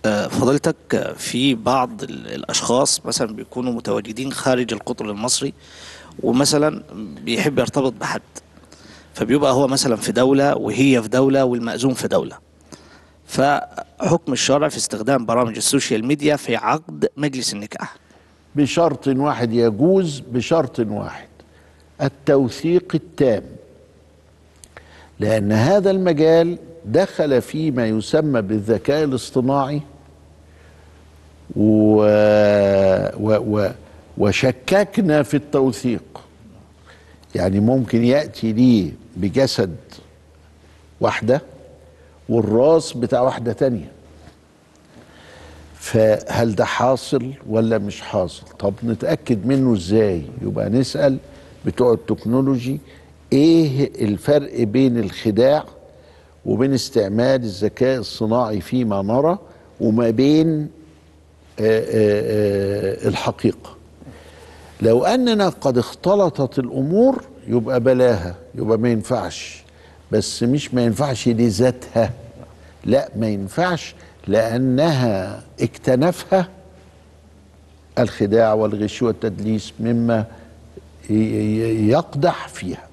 آه، فضيلتك آه، في بعض ال- الأشخاص مثلا بيكونوا متواجدين خارج القطر المصري ومثلا بيحب يرتبط بحد فبيبقى هو مثلا في دولة وهي في دولة والمأذون في دولة فحكم الشرع في استخدام برامج السوشيال ميديا في عقد مجلس النكاح بشرط واحد يجوز بشرط واحد التوثيق التام لأن هذا المجال دخل فيه ما يسمى بالذكاء الاصطناعي و... و... و... وشككنا في التوثيق يعني ممكن يأتي لي بجسد واحدة والراس بتاع واحدة تانية فهل ده حاصل ولا مش حاصل طب نتأكد منه ازاي يبقى نسأل بتوع التكنولوجي ايه الفرق بين الخداع وبين استعمال الذكاء الصناعي فيما نرى وما بين آه، آه، آه، الحقيقة لو أننا قد اختلطت الأمور يبقى بلاها يبقى ما ينفعش بس مش ما ينفعش لذاتها لا ما ينفعش لأنها اكتنفها الخداع والغش والتدليس مما ي- ي- يقدح فيها